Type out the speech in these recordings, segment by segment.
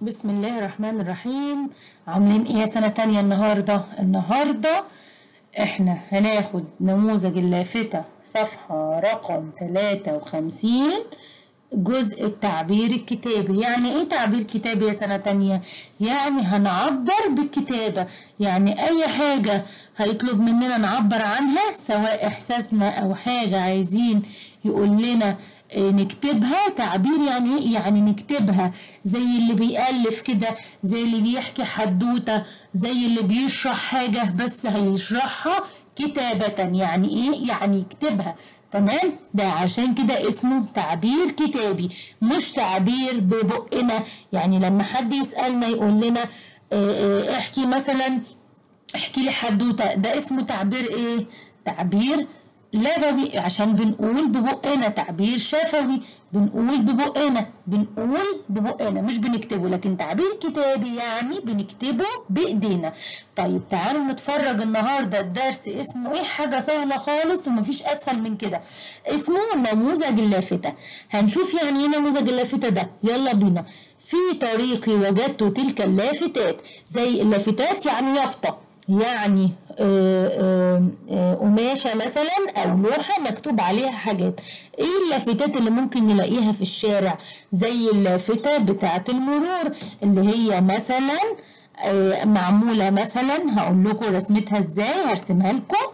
بسم الله الرحمن الرحيم عاملين ايه يا سنة تانية النهاردة النهاردة احنا هناخد نموذج اللافتة صفحة رقم 53 جزء التعبير الكتابي يعني ايه تعبير كتابي يا سنة تانية يعني هنعبر بالكتابة يعني اي حاجة هيطلب مننا نعبر عنها سواء احساسنا او حاجة عايزين يقول لنا آه، نكتبها تعبير يعني ايه يعني نكتبها زي اللي بيألف كده زي اللي بيحكي حدوتة زي اللي بيشرح حاجة بس هيشرحها كتابة يعني ايه يعني يكتبها تمام ده عشان كده اسمه تعبير كتابي مش تعبير ببقنا يعني لما حد يسألنا يقول لنا آه، آه، احكي مثلا احكي لي حدوته ده اسمه تعبير ايه تعبير لغوي عشان بنقول ببقنا تعبير شفوي بنقول ببقنا بنقول ببقنا مش بنكتبه لكن تعبير كتابي يعني بنكتبه بايدينا طيب تعالوا نتفرج النهارده الدرس اسمه ايه حاجه سهله خالص ومفيش اسهل من كده اسمه نموذج اللافته هنشوف يعني ايه نموذج اللافته ده يلا بينا في طريقي وجدت تلك اللافتات زي اللافتات يعني يافطه يعني آه، آه، آه، قماشة مثلا أو لوحة مكتوب عليها حاجات إيه اللافتات اللي ممكن نلاقيها في الشارع زي اللافتة بتاعة المرور اللي هي مثلا آه، معمولة مثلا هقول لكم رسمتها إزاي هرسمها لكم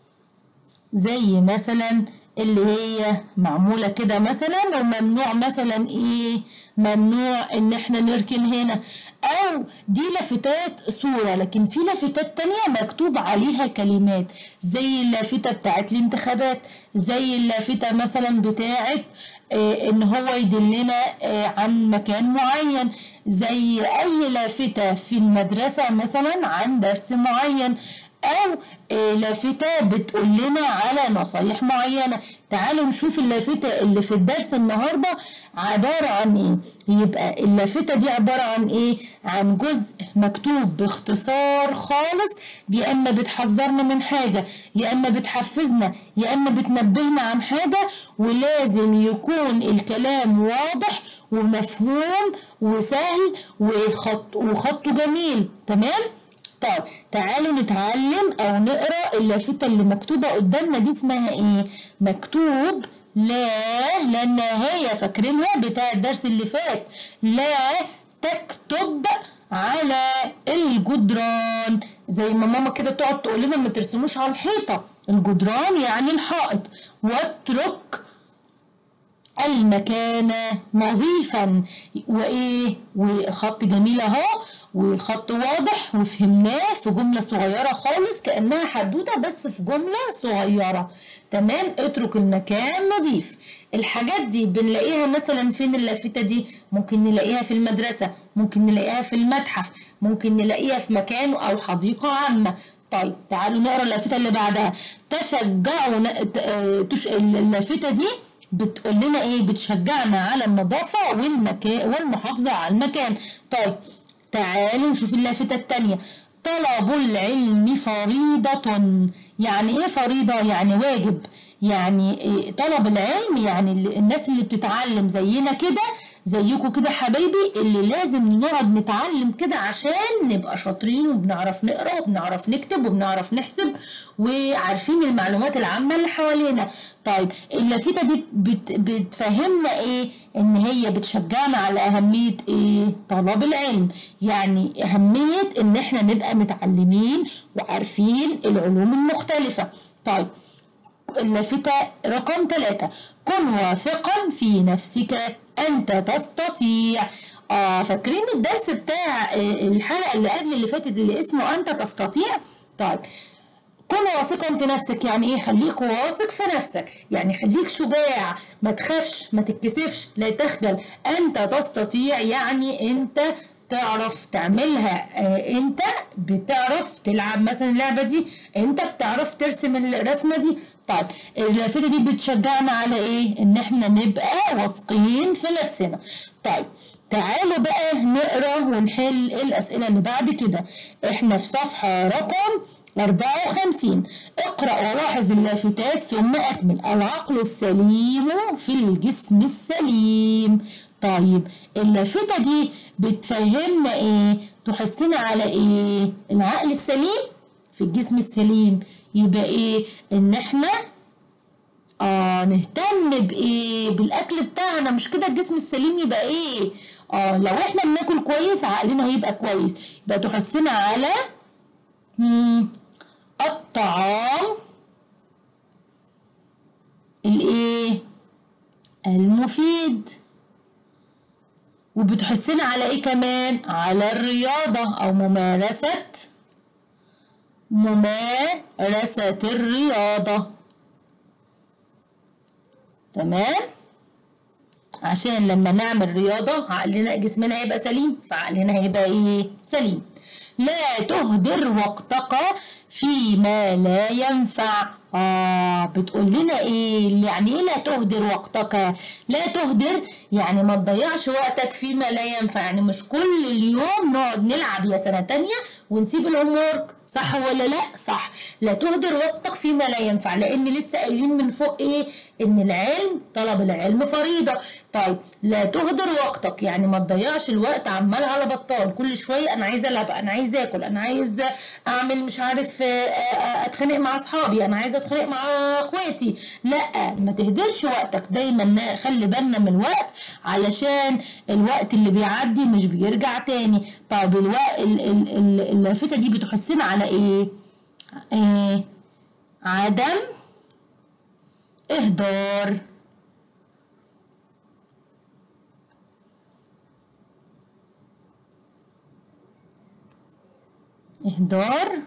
زي مثلا اللي هي معمولة كده مثلا وممنوع مثلا ايه ممنوع ان احنا نركن هنا او دي لافتات صورة لكن في لافتات تانية مكتوب عليها كلمات زي اللافتة بتاعت الانتخابات زي اللافتة مثلا بتاعت آه ان هو يدلنا آه عن مكان معين زي اي لافتة في المدرسة مثلا عن درس معين او آه، لافتة بتقول لنا على نصايح معينة تعالوا نشوف اللافتة اللي في الدرس النهاردة عبارة عن ايه يبقى اللافتة دي عبارة عن ايه عن جزء مكتوب باختصار خالص يا اما بتحذرنا من حاجة يا اما بتحفزنا يا اما بتنبهنا عن حاجة ولازم يكون الكلام واضح ومفهوم وسهل وخط وخطه جميل تمام طيب تعالوا نتعلم او نقرا اللافتة اللي مكتوبة قدامنا دي اسمها ايه مكتوب لا لا النهاية فاكرينها بتاع الدرس اللي فات لا تكتب على الجدران زي ما ماما كده تقعد تقول لنا ما ترسموش على الحيطة الجدران يعني الحائط واترك المكان نظيفا وايه وخط جميل اهو وخط واضح وفهمناه في جمله صغيره خالص كانها حدوته بس في جمله صغيره تمام اترك المكان نظيف الحاجات دي بنلاقيها مثلا فين اللافته دي ممكن نلاقيها في المدرسه ممكن نلاقيها في المتحف ممكن نلاقيها في مكان او حديقه عامه طيب تعالوا نقرا اللافته اللي بعدها تشجعوا تش... اللافته دي بتقول لنا ايه بتشجعنا على النظافة والمكان والمحافظة على المكان طيب تعالوا نشوف اللافتة التانية طلب العلم فريضة يعني ايه فريضة يعني واجب يعني إيه طلب العلم يعني اللي- الناس اللي بتتعلم زينا كده زيكم كده حبايبي اللي لازم نقعد نتعلم كده عشان نبقى شاطرين وبنعرف نقرا وبنعرف نكتب وبنعرف نحسب وعارفين المعلومات العامة اللي حوالينا طيب اللافتة دي بت بتفهمنا ايه ان هي بتشجعنا على اهمية ايه طلب العلم يعني اهمية ان احنا نبقى متعلمين وعارفين العلوم المختلفة طيب اللافتة رقم ثلاثة كن واثقا في نفسك أنت تستطيع آه فاكرين الدرس بتاع آه، الحلقة اللي قبل اللي فاتت اللي اسمه أنت تستطيع طيب كن واثقا في نفسك يعني ايه خليك واثق في نفسك يعني خليك شجاع ما تخافش ما تتكسفش لا تخجل انت تستطيع يعني انت تعرف تعملها آه انت بتعرف تلعب مثلا اللعبه دي انت بتعرف ترسم الرسمه دي طيب اللافته دي بتشجعنا على ايه ان احنا نبقى واثقين في نفسنا طيب تعالوا بقى نقرا ونحل الاسئله اللي بعد كده احنا في صفحه رقم 54 اقرأ ولاحظ اللافتات ثم أكمل العقل السليم في الجسم السليم طيب اللافتة دي بتفهمنا ايه تحسنا على ايه العقل السليم في الجسم السليم يبقى ايه ان احنا اه نهتم بايه بالاكل بتاعنا مش كده الجسم السليم يبقى ايه اه لو احنا بناكل كويس عقلنا هيبقى كويس يبقى تحسنا على مم، الطعام الايه المفيد وبتحسنا على ايه كمان على الرياضة او ممارسة ممارسة الرياضة تمام عشان لما نعمل رياضة عقلنا جسمنا هيبقى سليم فعقلنا هيبقى ايه سليم لا تهدر وقتك فيما لا ينفع آه بتقول لنا ايه يعني ايه لا تهدر وقتك لا تهدر يعني ما تضيعش وقتك فيما لا ينفع يعني مش كل اليوم نقعد نلعب يا سنة تانية ونسيب الهومورك صح ولا لا صح لا تهدر وقتك فيما لا ينفع لان لسه قايلين من فوق ايه ان العلم طلب العلم فريضه طيب لا تهدر وقتك يعني ما تضيعش الوقت عمال على بطال كل شويه انا عايز العب انا عايز اكل انا عايز اعمل مش عارف آه، آه، اتخانق مع اصحابي انا عايز اتخانق مع اخواتي لا ما تهدرش وقتك دايما خلي بالنا من الوقت علشان الوقت اللي بيعدي مش بيرجع تاني طيب الوقت اللافته دي بتحسنا على ايه ايه عدم اهدار اهدار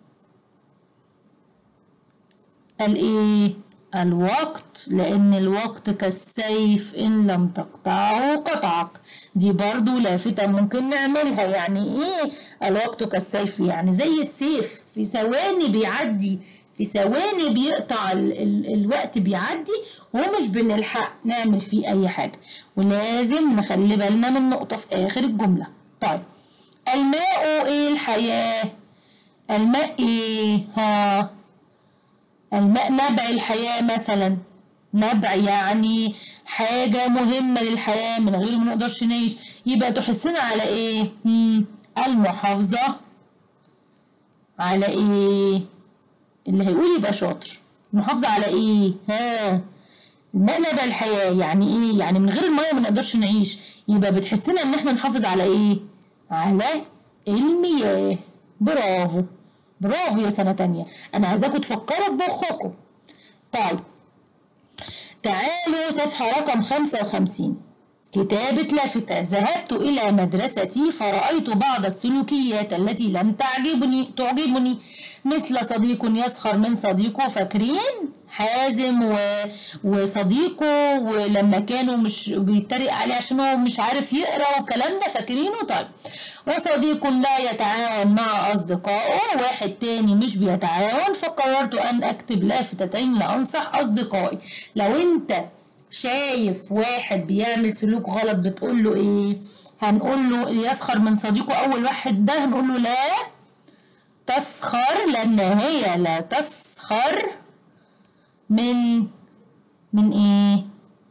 الايه الوقت لان الوقت كالسيف ان لم تقطعه قطعك دي برضو لافتة ممكن نعملها يعني ايه الوقت كالسيف يعني زي السيف في ثواني بيعدي في ثواني بيقطع ال ال الوقت بيعدي ومش بنلحق نعمل فيه اي حاجة ولازم نخلي بالنا من نقطة في اخر الجملة طيب الماء ايه الحياة الماء ايه ها الماء نبع الحياة مثلا نبع يعني حاجة مهمة للحياة من غير ما نقدرش نعيش يبقى تحسنا على ايه مم. المحافظة على ايه اللي هيقول يبقى شاطر المحافظة على ايه ها الماء نبع الحياة يعني ايه يعني من غير المية ما نقدرش نعيش يبقى بتحسنا ان احنا نحافظ على ايه على المياه برافو برافو يا سنة تانية أنا عايزاكم تفكروا بمخكم طيب تعالوا صفحة رقم خمسة وخمسين كتابة لافتة ذهبت إلى مدرستي فرأيت بعض السلوكيات التي لم تعجبني تعجبني مثل صديق يسخر من صديقه فاكرين حازم و... وصديقه ولما كانوا مش بيتريق عليه عشان هو مش عارف يقرا والكلام ده فاكرينه طيب وصديق لا يتعاون مع أصدقائه واحد تاني مش بيتعاون فقررت أن أكتب لافتتين لأنصح أصدقائي لو أنت شايف واحد بيعمل سلوك غلط بتقول له ايه هنقول له يسخر من صديقه اول واحد ده هنقول له لا تسخر لان هي لا تسخر من من ايه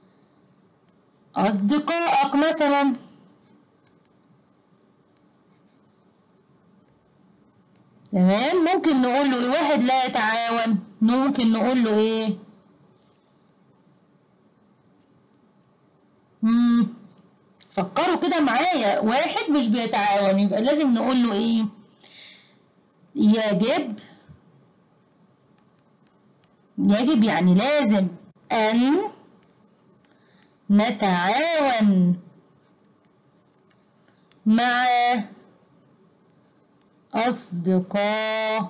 اصدقائك مثلا تمام ممكن نقول له إيه؟ واحد لا يتعاون ممكن نقول له ايه مم. فكروا كده معايا واحد مش بيتعاون يبقى لازم نقول له ايه يجب يجب يعني لازم أن نتعاون مع أصدقاء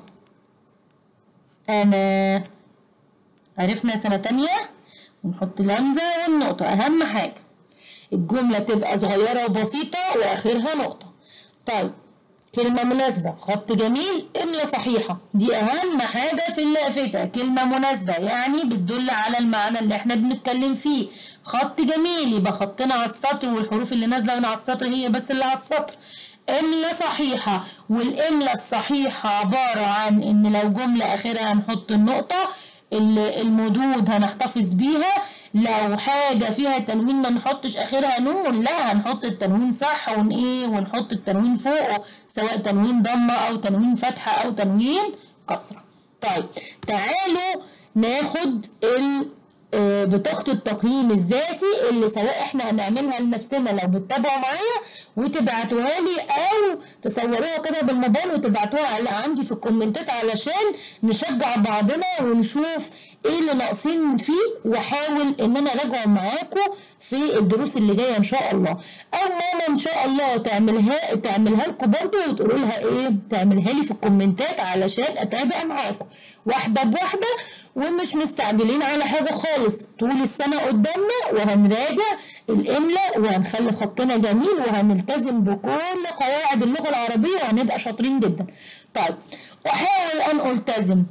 أنا عرفنا سنة تانية ونحط الهمزة والنقطة أهم حاجة الجملة تبقى صغيرة وبسيطة وآخرها نقطة طيب كلمة مناسبة خط جميل إملة صحيحة دي أهم حاجة في اللافتة كلمة مناسبة يعني بتدل على المعنى اللي احنا بنتكلم فيه خط جميل يبقى خطنا على السطر والحروف اللي نازلة من على السطر هي بس اللي على السطر إملة صحيحة والإملة الصحيحة عبارة عن إن لو جملة آخرها هنحط النقطة المدود هنحتفظ بيها لو حاجة فيها تنوين ما نحطش آخرها نون لا هنحط التنوين صح ون إيه ونحط التنوين فوقه سواء تنوين ضمة أو تنوين فتحة أو تنوين كسرة طيب تعالوا ناخد ال آه، بطاقة التقييم الذاتي اللي سواء احنا هنعملها لنفسنا لو بتتابعوا معايا وتبعتوها لي او تصوروها كده بالموبايل وتبعتوها على عندي في الكومنتات علشان نشجع بعضنا ونشوف ايه اللي ناقصين فيه واحاول ان انا اراجعه معاكم في الدروس اللي جايه ان شاء الله او ماما ان شاء الله تعملها تعملها لكم برضه وتقولوا لها ايه تعملها لي في الكومنتات علشان اتابع معاكم واحده بواحده ومش مستعجلين على حاجه خالص طول السنه قدامنا وهنراجع الاملاء وهنخلي خطنا جميل وهنلتزم بكل قواعد اللغه العربيه وهنبقى شاطرين جدا طيب احاول ان التزم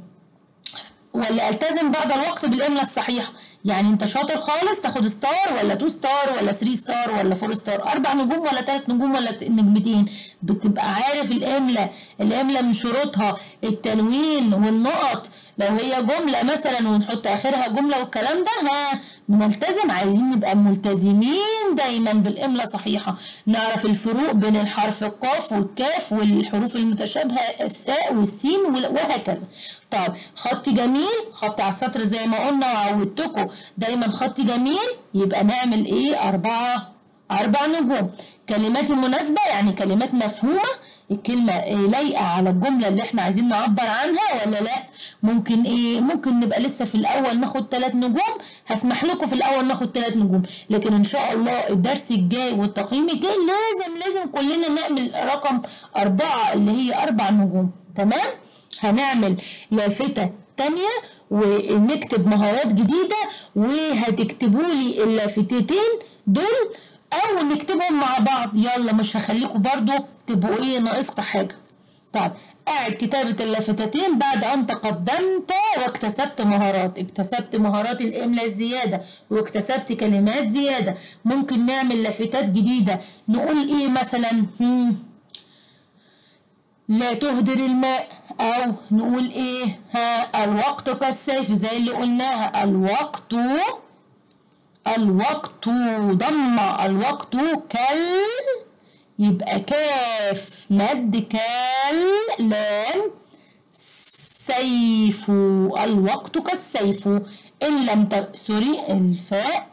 ولا التزم بعد الوقت بالاملاء الصحيحه يعني انت شاطر خالص تاخد ستار ولا تو ستار ولا 3 ستار ولا 4 ستار اربع نجوم ولا ثلاث نجوم ولا نجمتين بتبقى عارف الاملاء الاملاء من شروطها التنوين والنقط لو هي جمله مثلا ونحط اخرها جمله والكلام ده ها بنلتزم عايزين نبقى ملتزمين دايما بالاملاء صحيحه نعرف الفروق بين الحرف القاف والكاف والحروف المتشابهه الثاء والسين وهكذا طب خط جميل خط على السطر زي ما قلنا وعودتكم دايما خط جميل يبقى نعمل ايه اربعه اربع نجوم كلمات مناسبه يعني كلمات مفهومه الكلمة لايقة على الجملة اللي احنا عايزين نعبر عنها ولا لا ممكن ايه ممكن نبقى لسه في الاول ناخد ثلاث نجوم هسمح لكم في الاول ناخد ثلاث نجوم لكن ان شاء الله الدرس الجاي والتقييم الجاي لازم لازم كلنا نعمل رقم اربعة اللي هي اربع نجوم تمام هنعمل لافتة تانية ونكتب مهارات جديدة وهتكتبوا لي اللافتتين دول او نكتبهم مع بعض يلا مش هخليكم برضو تبقوا ايه ناقصكم حاجه طيب قاعد كتابة اللافتتين بعد أن تقدمت واكتسبت مهارات اكتسبت مهارات الإملاء الزيادة واكتسبت كلمات زيادة ممكن نعمل لافتات جديدة نقول إيه مثلا هم لا تهدر الماء أو نقول إيه ها الوقت كالسيف زي اللي قلناها الوقت الوقت ضم الوقت كال يبقى كاف مد كال لام سيف الوقت كالسيف إن لم ت... سوري الفاء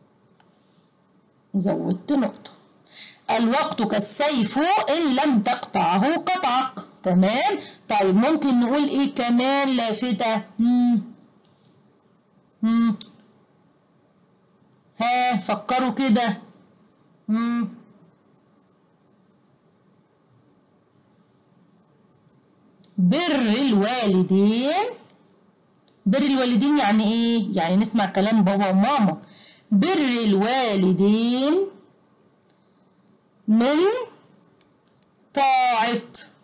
زودت نقطة الوقت كالسيف إن لم تقطعه قطعك تمام طيب ممكن نقول إيه كمان لافتة مم. مم. ها فكروا كده مم. بر الوالدين بر الوالدين يعني ايه يعني نسمع كلام بابا وماما بر الوالدين من طاعة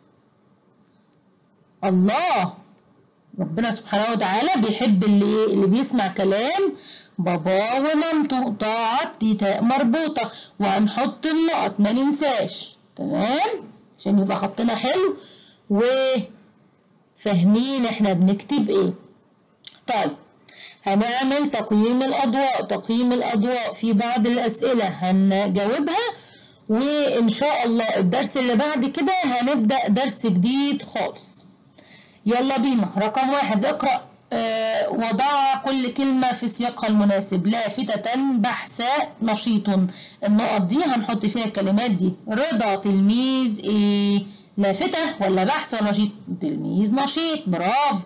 الله ربنا سبحانه وتعالى بيحب اللي اللي بيسمع كلام بابا ومامته طاعة دي تاء مربوطة وهنحط النقط ما ننساش تمام عشان يبقى خطنا حلو وفاهمين احنا بنكتب ايه طيب هنعمل تقييم الأضواء تقييم الأضواء في بعض الأسئلة هنجاوبها وإن شاء الله الدرس اللي بعد كده هنبدأ درس جديد خالص يلا بينا رقم واحد اقرأ آه وضع كل كلمة في سياقها المناسب لافتة بحث نشيط النقط دي هنحط فيها الكلمات دي رضا تلميذ ايه لافتة ولا بحث ولا نشيط تلميذ نشيط برافو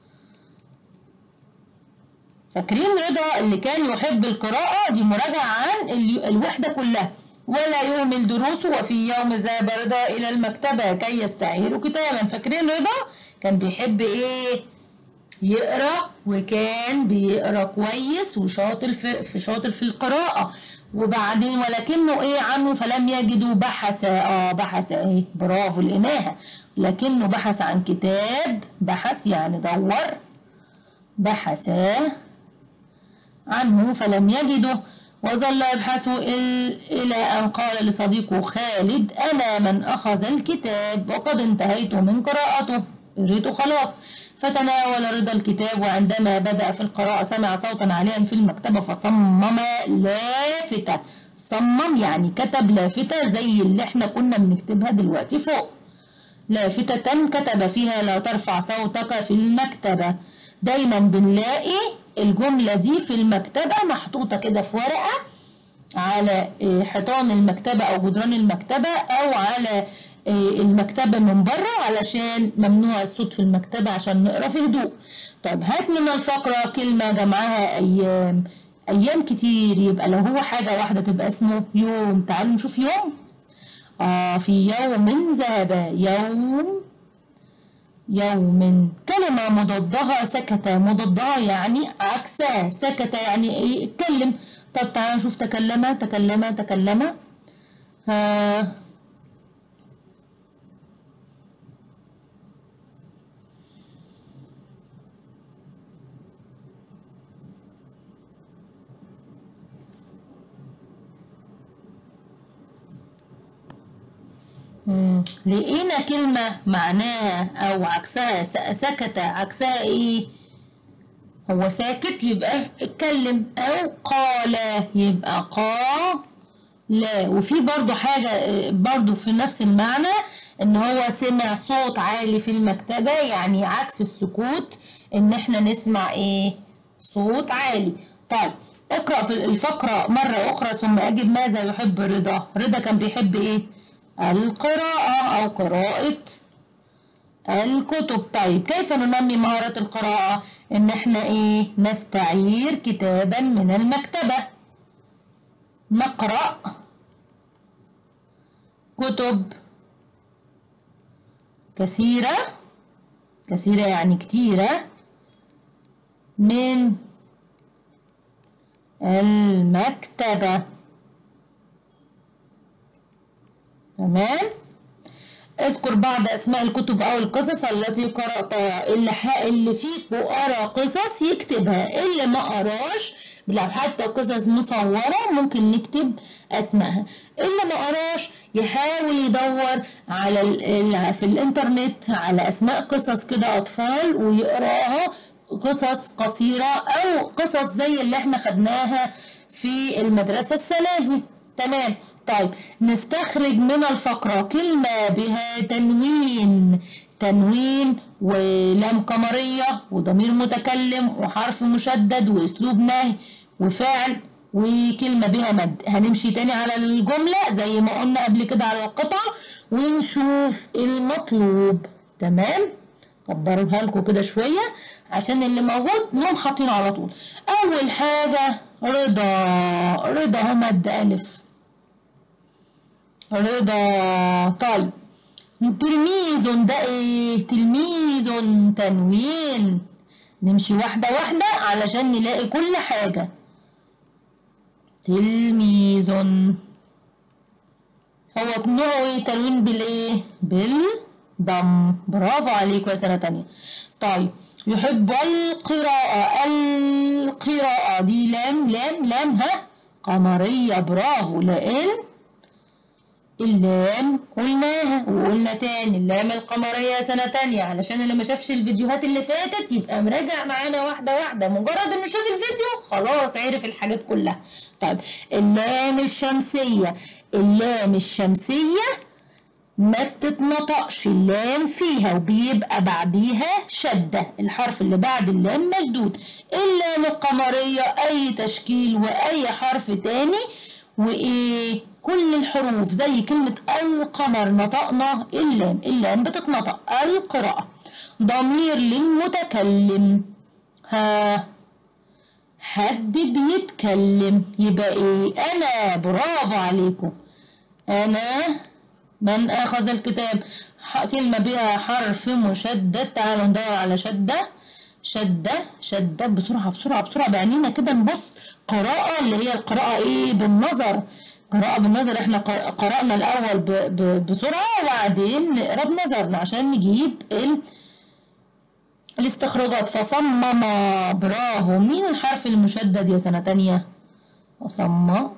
فاكرين رضا اللي كان يحب القراءة دي مراجعة عن الوحدة كلها ولا يهمل دروسه وفي يوم ذهب رضا إلى المكتبة كي يستعير كتابا فاكرين رضا كان بيحب إيه يقرا وكان بيقرا كويس وشاطر في, في شاطر في القراءة وبعدين ولكنه ايه عنه فلم يجدوا بحث اه بحث ايه برافو لقيناها لكنه بحث عن كتاب بحث يعني دور بحث عنه فلم يجده وظل يبحث إلى أن قال لصديقه خالد أنا من أخذ الكتاب وقد انتهيت من قراءته قريته خلاص فتناول رضا الكتاب وعندما بدأ في القراءة سمع صوتا عاليا في المكتبة فصمم لافتة صمم يعني كتب لافتة زي اللي احنا كنا بنكتبها دلوقتي فوق لافتة كتب فيها لا ترفع صوتك في المكتبة دايما بنلاقي الجملة دي في المكتبة محطوطة كده في ورقة على حيطان المكتبة أو جدران المكتبة أو على المكتبة من بره علشان ممنوع الصوت في المكتبة عشان نقرا في هدوء طب هات من الفقرة كلمة جمعها أيام أيام كتير يبقى لو هو حاجة واحدة تبقى اسمه يوم تعالوا نشوف يوم آه في يوم ذهب يوم يوم كلمة مضادها سكت مضادها يعني عكسها سكت يعني ايه اتكلم طب تعالوا نشوف تكلم تكلم تكلم ها لقينا كلمة معناها أو عكسها سكت عكسها إيه؟ هو ساكت يبقى اتكلم أو قال يبقى قا لا وفي برضو حاجة برضو في نفس المعنى إن هو سمع صوت عالي في المكتبة يعني عكس السكوت إن إحنا نسمع إيه؟ صوت عالي طيب اقرأ في الفقرة مرة أخرى ثم أجب ماذا يحب رضا رضا كان بيحب إيه؟ القراءة أو قراءة الكتب طيب كيف ننمي مهارة القراءة إن إحنا إيه نستعير كتابا من المكتبة نقرأ كتب كثيرة كثيرة يعني كتيرة من المكتبة تمام اذكر بعض اسماء الكتب او القصص التي قراتها اللي اللي فيكم قرا قصص يكتبها اللي ما قراش لو حتى قصص مصوره ممكن نكتب اسمائها اللي ما قراش يحاول يدور على ال في الانترنت على اسماء قصص كده اطفال ويقراها قصص قصيره او قصص زي اللي احنا خدناها في المدرسه السنه دي تمام طيب نستخرج من الفقرة كلمة بها تنوين تنوين ولام قمرية وضمير متكلم وحرف مشدد واسلوب نهي وفعل وكلمة بها مد هنمشي تاني على الجملة زي ما قلنا قبل كده على القطع ونشوف المطلوب تمام كبرها لكم كده شوية عشان اللي موجود نقوم حاطينه على طول أول حاجة رضا رضا هو مد ألف رضا طيب تلميذ ده ايه تلميذ تنوين نمشي واحدة واحدة علشان نلاقي كل حاجة تلميذ هو نوعه ايه تنوين بالايه بالضم برافو عليكم يا سنة تانية طيب يحب القراءة القراءة دي لام لام لام ها قمرية برافو لأن اللام قلناها وقلنا تاني اللام القمرية سنة تانية علشان اللي ما شافش الفيديوهات اللي فاتت يبقى مراجع معانا واحدة واحدة مجرد انه شاف الفيديو خلاص عرف الحاجات كلها طيب اللام الشمسية اللام الشمسية ما بتتنطقش اللام فيها وبيبقى بعديها شدة الحرف اللي بعد اللام مشدود اللام القمرية أي تشكيل وأي حرف تاني وإيه كل الحروف زي كلمة القمر نطقنا اللام اللام بتتنطق القراءة ضمير للمتكلم ها حد بيتكلم يبقى ايه انا برافو عليكم انا من اخذ الكتاب كلمة بها حرف مشدد تعالوا ندور على شدة شدة شدة بسرعة بسرعة بسرعة بعينينا كده نبص قراءة اللي هي القراءة ايه بالنظر قراءة بالنظر احنا قرأنا الأول ب ب بسرعة وبعدين نقرا بنظرنا عشان نجيب ال الاستخراجات فصمم برافو مين الحرف المشدد يا سنة تانية وصمم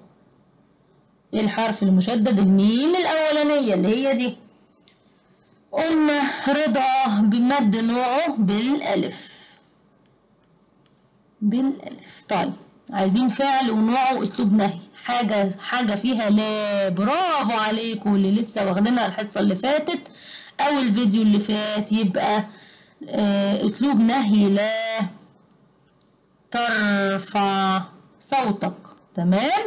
ايه الحرف المشدد الميم الأولانية اللي هي دي قلنا رضا بمد نوعه بالالف بالالف طيب عايزين فعل ونوعه اسلوب نهي حاجه حاجه فيها لا برافو عليكم اللي لسه واخدينها الحصه اللي فاتت او الفيديو اللي فات يبقى آه اسلوب نهي لا ترفع صوتك تمام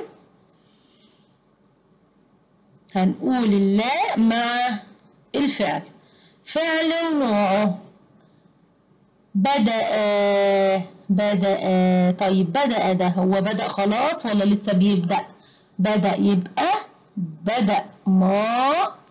هنقول اللا مع الفعل فعل ونوعه بدأ بدأ طيب بدأ ده هو بدأ خلاص ولا لسه بيبدأ بدأ يبقى بدأ ما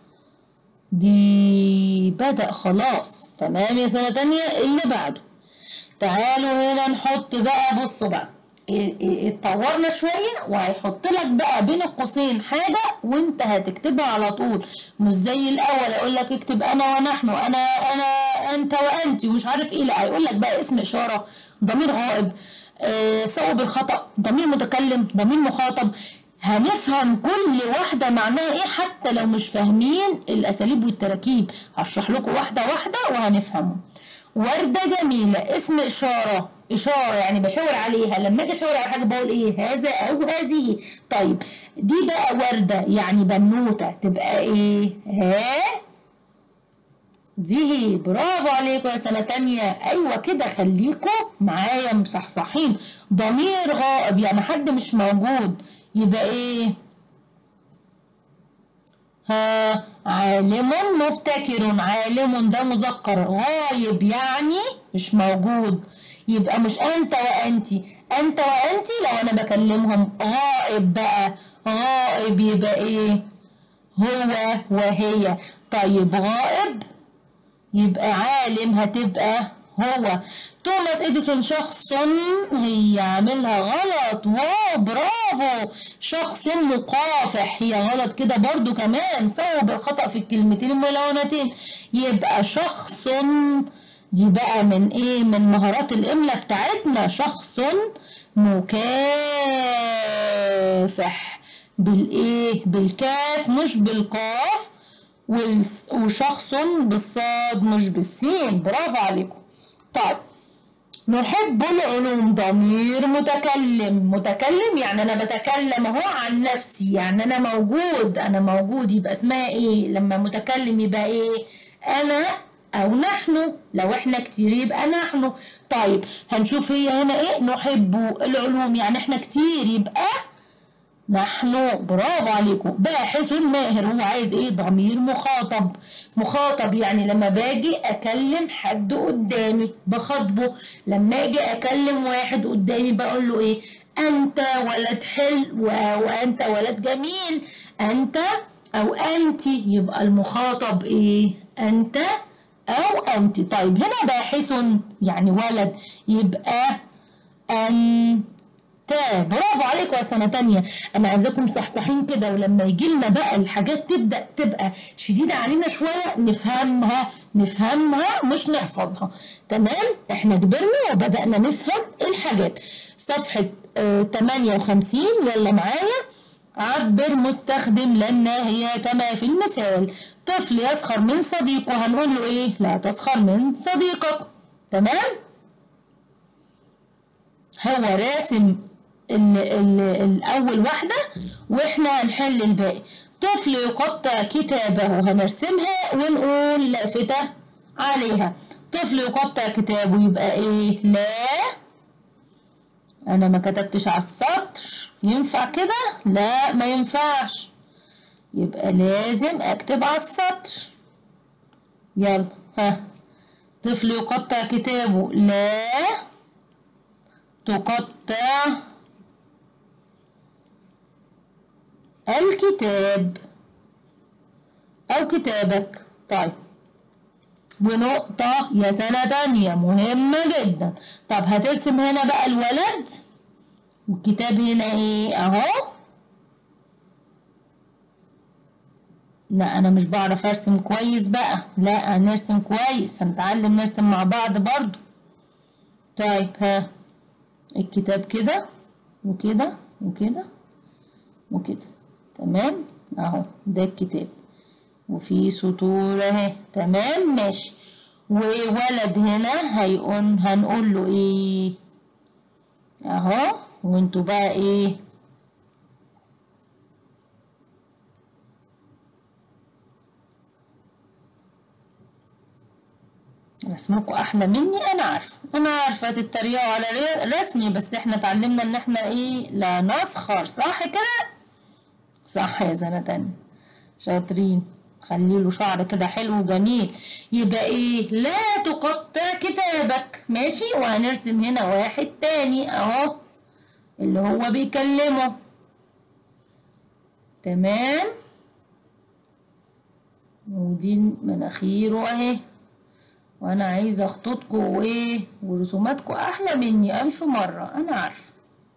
دي بدأ خلاص تمام يا سنة تانية اللي بعده تعالوا هنا نحط بقى بصوا بقى اتطورنا شويه وهيحط لك بقى بين القوسين حاجه وانت هتكتبها على طول مش زي الاول يقول لك اكتب انا ونحن انا انا انت وانت ومش عارف ايه لا هيقول لك بقى اسم اشاره ضمير غائب آه صوب الخطا ضمير متكلم ضمير مخاطب هنفهم كل واحدة معناها ايه حتى لو مش فاهمين الاساليب والتراكيب هشرح لكم واحدة واحدة وهنفهمهم وردة جميلة اسم إشارة إشارة يعني بشاور عليها لما أجي أشاور على حاجة بقول إيه هذا أو هذه طيب دي بقى وردة يعني بنوتة تبقى إيه ها زيه برافو عليكم يا سنة تانية أيوة كده خليكم معايا مصحصحين ضمير غائب يعني حد مش موجود يبقى إيه ها عالم مبتكر عالم ده مذكر غايب يعني مش موجود يبقى مش انت وانتي انت وانتي لو انا بكلمهم غائب بقى غائب يبقى ايه هو وهي طيب غائب يبقى عالم هتبقى هو توماس اديسون شخص هي عاملها غلط واو برافو شخص مقافح هي غلط كده برضو كمان صوب الخطأ في الكلمتين الملونتين يبقى شخص دي بقى من ايه من مهارات الاملاء بتاعتنا شخص مكافح بالايه بالكاف مش بالقاف وشخص بالصاد مش بالسين برافو عليكم طيب نحب العلوم ضمير متكلم متكلم يعني انا بتكلم اهو عن نفسي يعني انا موجود انا موجود يبقى اسمها ايه لما متكلم يبقى ايه انا او نحن لو احنا كتير يبقى نحن طيب هنشوف هي هنا ايه نحب العلوم يعني احنا كتير يبقى نحن برافو عليكم باحث ماهر هو عايز ايه ضمير مخاطب مخاطب يعني لما باجي اكلم حد قدامي بخاطبه لما اجي اكلم واحد قدامي بقول له ايه انت ولد حلو وانت ولد جميل انت او انت يبقى المخاطب ايه انت او انت طيب هنا باحث يعني ولد يبقى انت برافو عليكم يا سنة تانية أنا عايزاكم صحصحين كده ولما يجي لنا بقى الحاجات تبدأ تبقى شديدة علينا شوية نفهمها نفهمها مش نحفظها تمام احنا كبرنا وبدأنا نفهم الحاجات صفحة اه 58 يلا معايا عبر مستخدم لن هي كما في المثال طفل يسخر من صديقه هنقول له ايه لا تسخر من صديقك تمام هو راسم ال ال الأول واحدة وإحنا هنحل الباقي طفل يقطع كتابه هنرسمها ونقول لافتة عليها طفل يقطع كتابه يبقى إيه لا أنا ما كتبتش على السطر ينفع كده لا ما ينفعش يبقى لازم أكتب على السطر يلا ها طفل يقطع كتابه لا تقطع الكتاب أو كتابك طيب ونقطة يا سنة تانية مهمة جدا طب هترسم هنا بقى الولد والكتاب هنا ايه اهو لا انا مش بعرف ارسم كويس بقى لا هنرسم كويس هنتعلم نرسم مع بعض برضو طيب ها الكتاب كده وكده وكده وكده تمام اهو ده الكتاب وفي سطور اهي تمام ماشي وولد هنا هيقول هنقول له ايه اهو وانتوا بقى ايه رسمكم احلى مني انا عارفه انا عارفه تتريقوا على رسمي بس احنا اتعلمنا ان احنا ايه لا نسخر صح كده صح يا سنه تانية شاطرين خلي له شعر كده حلو وجميل يبقى ايه لا تقطع كتابك ماشي وهنرسم هنا واحد تاني اهو اللي هو بيكلمه تمام ودي مناخيره اهي وانا عايزه خطوطكم وايه ورسوماتكم احلى مني الف مره انا عارفه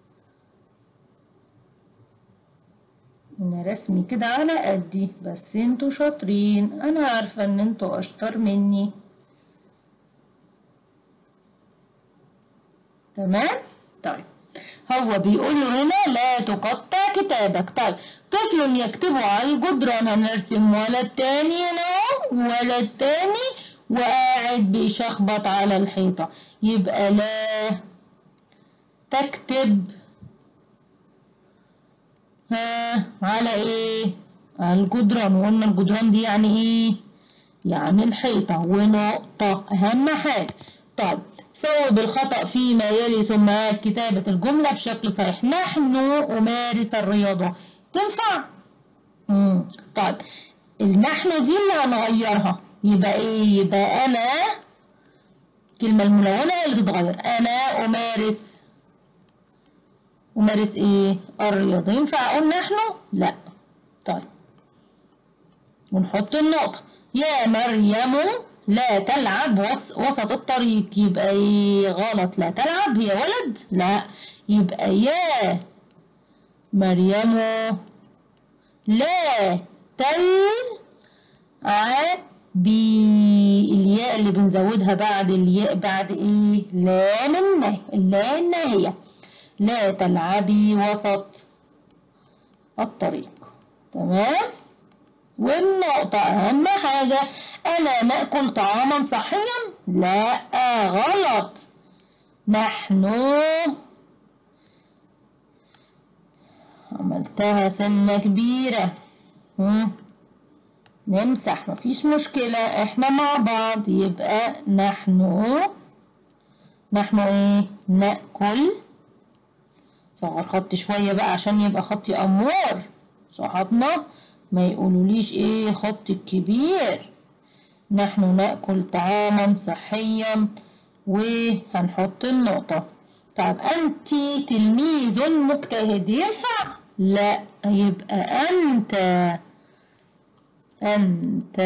انا رسمي كده على قدي بس انتوا شاطرين انا عارفه ان انتوا اشطر مني تمام طيب هو بيقول له هنا لا تقطع كتابك طيب طفل يكتب على الجدران هنرسم ولد تاني هنا ولد تاني وقاعد بيشخبط على الحيطة يبقى لا تكتب ها على ايه على الجدران وقلنا الجدران دي يعني ايه يعني الحيطة ونقطة اهم حاجة طب صوب الخطأ فيما يلي ثم عاد كتابة الجملة بشكل صحيح نحن أمارس الرياضة تنفع؟ مم. طيب النحن دي اللي هنغيرها يبقى ايه يبقى انا الكلمة الملونة هي اللي تتغير انا امارس امارس ايه الرياضة ينفع اقول نحن لا طيب ونحط النقطة يا مريم لا تلعب وسط الطريق يبقى ايه غلط لا تلعب هي ولد لا يبقى يا مريم لا تلعب بالياء اللي بنزودها بعد الياء بعد ايه لام النهي اللا الناهية لا تلعبي وسط الطريق تمام والنقطة أهم حاجة ألا نأكل طعاما صحيا لا غلط نحن عملتها سنة كبيرة هم. نمسح مفيش مشكلة احنا مع بعض يبقى نحن نحن ايه نأكل صغر خطي شوية بقى عشان يبقى خطي أمور صحابنا ما يقولوليش ايه خطي الكبير نحن نأكل طعاما صحيا وهنحط النقطة طب أنت تلميذ مجتهد ينفع؟ لا يبقى أنت أنت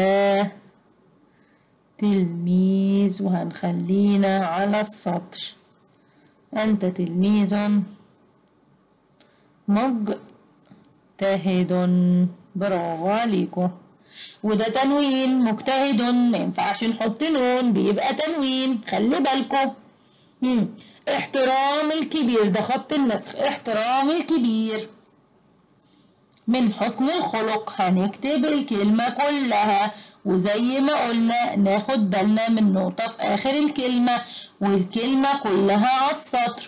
تلميذ وهنخلينا على السطر أنت تلميذ مجتهد برافو عليكم وده تنوين مجتهد ما ينفعش نحط نون بيبقى تنوين خلي بالكم احترام الكبير ده خط النسخ احترام الكبير من حسن الخلق هنكتب الكلمة كلها وزي ما قلنا ناخد بالنا من نقطة في آخر الكلمة والكلمة كلها على السطر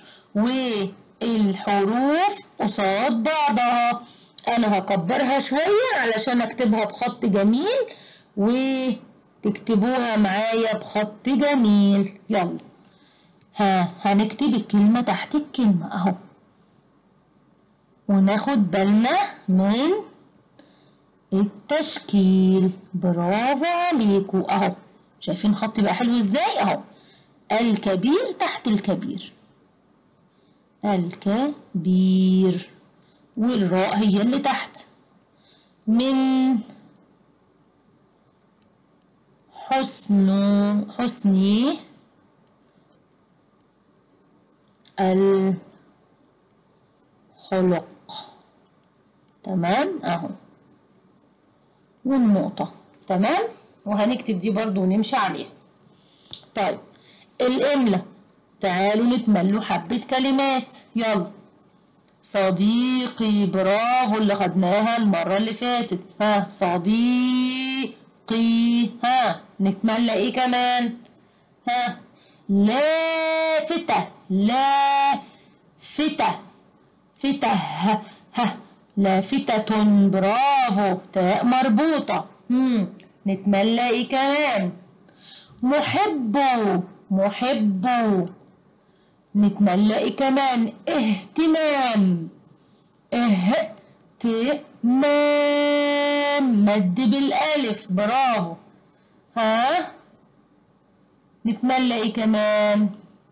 والحروف قصاد بعضها أنا هكبرها شوية علشان أكتبها بخط جميل وتكتبوها معايا بخط جميل يلا ها هنكتب الكلمة تحت الكلمة أهو وناخد بالنا من التشكيل برافو عليكم اهو شايفين خطي بقى حلو ازاي اهو الكبير تحت الكبير الكبير والراء هي اللي تحت من حسن حسني الخلق تمام اهو والنقطة تمام وهنكتب دي برضو ونمشي عليها طيب الإملة تعالوا نتملوا حبة كلمات يلا صديقي برافو اللي خدناها المرة اللي فاتت ها صديقي ها نتملى ايه كمان ها لافتة لافتة فتة ها ها لافتة برافو تاء مربوطة مم. نتملى ايه كمان محب محب نتملى ايه كمان اهتمام اهتمام مد بالالف برافو ها نتملى ايه كمان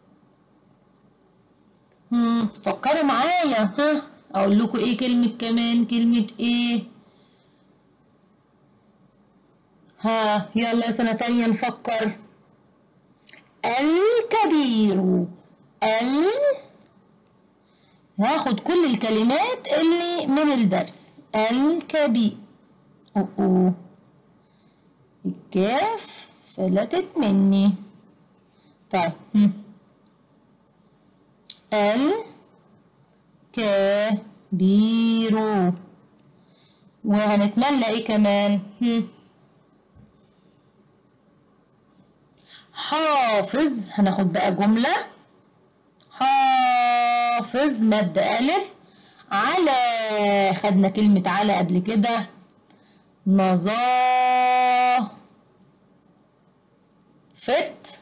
هم فكروا معايا ها اقول لكم ايه كلمة كمان كلمة ايه ها يلا سنة تانية نفكر الكبير ال هاخد كل الكلمات اللي من الدرس الكبير أو أو الكاف فلتت مني طيب الكبير وهنتملى ايه كمان هم. حافظ هناخد بقى جملة حافظ مد ألف على خدنا كلمة على قبل كده نظافة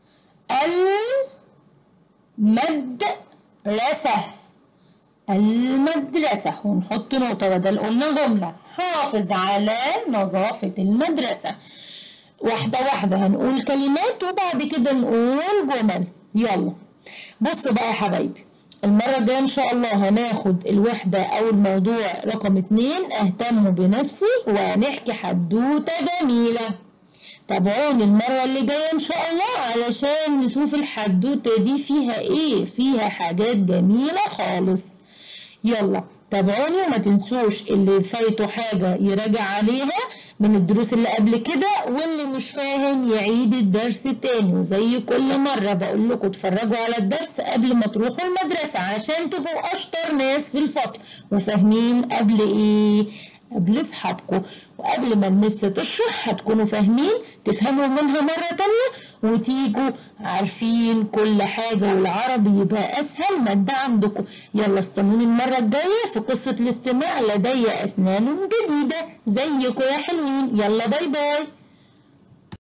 المدرسة المدرسة ونحط نقطة بدل قلنا جملة حافظ على نظافة المدرسة واحدة واحدة هنقول كلمات وبعد كده نقول جمل يلا بصوا بقى يا حبايبي المرة الجاية إن شاء الله هناخد الوحدة أو الموضوع رقم اتنين أهتم بنفسي وهنحكي حدوتة جميلة تابعوني المرة اللي جاية إن شاء الله علشان نشوف الحدوتة دي فيها إيه فيها حاجات جميلة خالص يلا تابعوني وما تنسوش اللي فايته حاجة يراجع عليها من الدروس اللي قبل كده واللي مش فاهم يعيد الدرس تاني وزي كل مرة بقول لكم اتفرجوا على الدرس قبل ما تروحوا المدرسة عشان تبقوا أشطر ناس في الفصل وفاهمين قبل إيه قبل اصحابكم وقبل ما المس تشرح هتكونوا فاهمين تفهموا منها مرة تانية وتيجوا عارفين كل حاجة والعربي يبقى أسهل مادة عندكم يلا استنوني المرة الجاية في قصة الاستماع لدي أسنان جديدة زيكم يا حلوين يلا باي باي